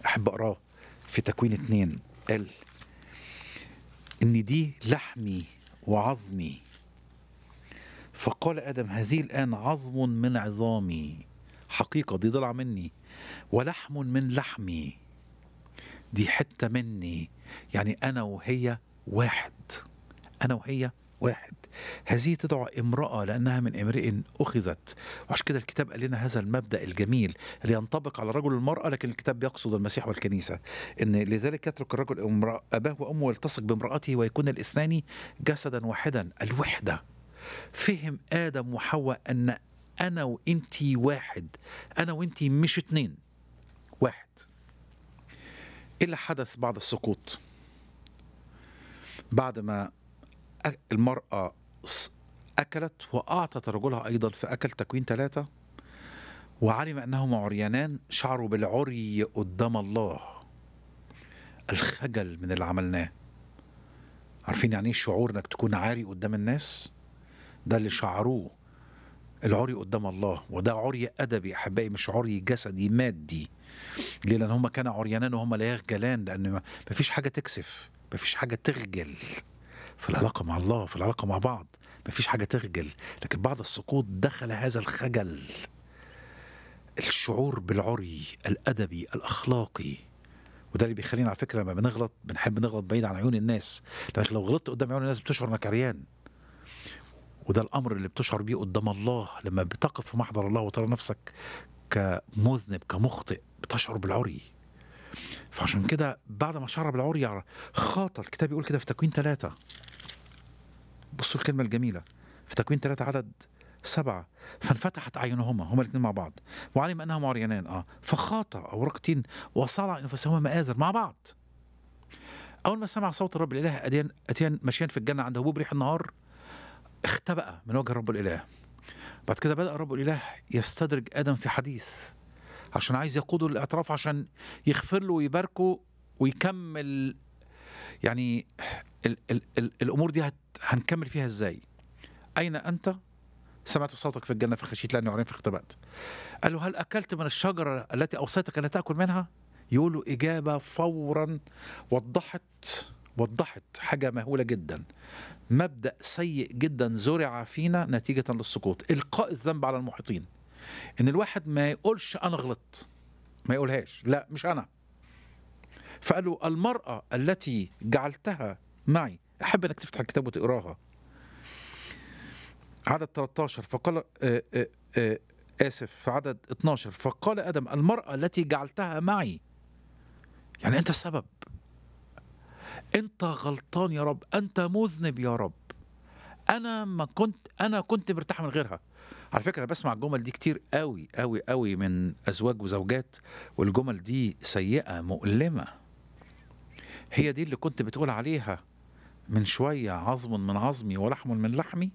احب اقراه في تكوين اتنين قال ان دي لحمي وعظمي فقال ادم هذه الان عظم من عظامي حقيقه دي ضلع مني ولحم من لحمي دي حته مني يعني انا وهي واحد انا وهي واحد هذه تدعى امرأة لأنها من امرئ أخذت وعشان كده الكتاب قال لنا هذا المبدأ الجميل اللي ينطبق على الرجل والمرأة لكن الكتاب بيقصد المسيح والكنيسة إن لذلك يترك الرجل امرأة أباه وأمه ويلتصق بامرأته ويكون الاثنان جسدا واحدا الوحدة فهم آدم وحواء أن أنا وإنتي واحد أنا وإنتي مش اتنين واحد إيه اللي حدث بعد السقوط بعد ما أ- المرأة ص- أكلت وأعطت رجلها أيضا فأكل تكوين ثلاثة وعلم أنهما عريانان شعروا بالعري قدام الله الخجل من اللي عملناه عارفين يعني ايه شعور انك تكون عاري قدام الناس ده اللي شعروه العري قدام الله وده عري ادبي احبائي مش عري جسدي مادي ليه لان هم كانوا عريانان وهم لا يخجلان لان ما فيش حاجه تكسف ما فيش حاجه تخجل في العلاقه مع الله في العلاقه مع بعض ما فيش حاجه تخجل لكن بعد السقوط دخل هذا الخجل الشعور بالعري الادبي الاخلاقي وده اللي بيخلينا على فكره لما بنغلط بنحب نغلط بعيد عن عيون الناس لانك لو غلطت قدام عيون الناس بتشعر انك عريان وده الامر اللي بتشعر بيه قدام الله لما بتقف في محضر الله وترى نفسك كمذنب كمخطئ بتشعر بالعري فعشان كده بعد ما شعر بالعري خاطر الكتاب يقول كده في تكوين ثلاثة بصوا الكلمة الجميلة في تكوين ثلاثة عدد سبعة فانفتحت أعينهما هما الاثنين مع بعض وعلم أنهما عريانان آه فخاط أورقتين وصلع أنفسهما مآذر مع بعض أول ما سمع صوت الرب الإله أتيان أتيان ماشيين في الجنة عند هبوب ريح النهار اختبأ من وجه الرب الإله بعد كده بدأ الرب الإله يستدرج آدم في حديث عشان عايز يقوده للاعتراف عشان يغفر له ويباركه ويكمل يعني ال ال ال الامور دي هت هنكمل فيها ازاي؟ اين انت؟ سمعت صوتك في الجنه فخشيت لاني عرين فاختبأت. قال له هل اكلت من الشجره التي اوصيتك ان لا تاكل منها؟ يقول له اجابه فورا وضحت وضحت حاجه مهوله جدا. مبدا سيء جدا زرع فينا نتيجه للسقوط، القاء الذنب على المحيطين. ان الواحد ما يقولش انا غلطت ما يقولهاش لا مش انا فقالوا المرأة التي جعلتها معي أحب أنك تفتح الكتاب وتقراها عدد 13 فقال آه آه آه آسف في عدد 12 فقال آدم المرأة التي جعلتها معي يعني أنت السبب أنت غلطان يا رب أنت مذنب يا رب أنا ما كنت أنا كنت مرتاح من غيرها على فكره انا بسمع الجمل دي كتير قوي قوي قوي من ازواج وزوجات والجمل دي سيئه مؤلمه هي دي اللي كنت بتقول عليها من شويه عظم من عظمي ولحم من لحمي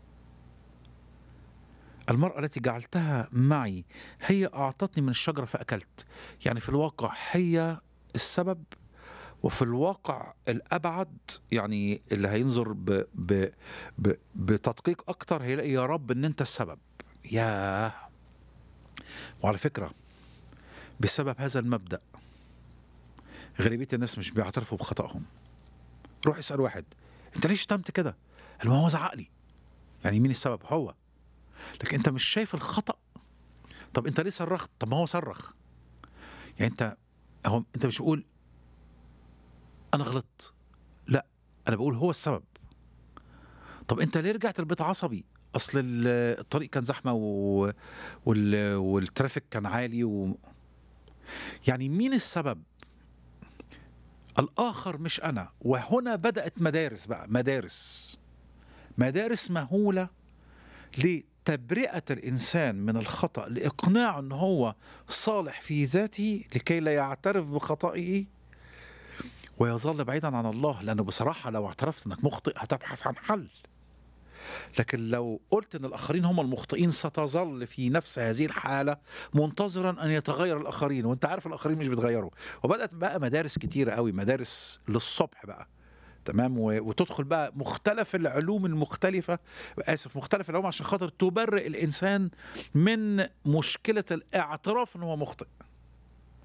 المرأة التي جعلتها معي هي أعطتني من الشجرة فأكلت يعني في الواقع هي السبب وفي الواقع الابعد يعني اللي هينظر ب ب ب بتدقيق اكتر هيلاقي يا رب ان انت السبب يا وعلى فكره بسبب هذا المبدا غالبيه الناس مش بيعترفوا بخطأهم روح اسال واحد انت ليه شتمت كده قال ما هو زعق لي يعني مين السبب هو لكن انت مش شايف الخطأ طب انت ليه صرخت طب ما هو صرخ يعني انت هو انت مش بتقول انا غلطت لا انا بقول هو السبب طب انت ليه رجعت البيت عصبي اصل ال- الطريق كان زحمه و... وال... والترافيك كان عالي و... يعني مين السبب الاخر مش انا وهنا بدات مدارس بقى مدارس مدارس مهوله لتبرئه الانسان من الخطا لاقناعه ان هو صالح في ذاته لكي لا يعترف بخطئه ويظل بعيدا عن الله لانه بصراحه لو اعترفت انك مخطئ هتبحث عن حل لكن لو قلت ان الاخرين هم المخطئين ستظل في نفس هذه الحاله منتظرا ان يتغير الاخرين وانت عارف الاخرين مش بيتغيروا وبدات بقى مدارس كتيره قوي مدارس للصبح بقى تمام و- وتدخل بقى مختلف العلوم المختلفه اسف مختلف العلوم عشان خاطر تبرئ الانسان من مشكله الاعتراف ان هو مخطئ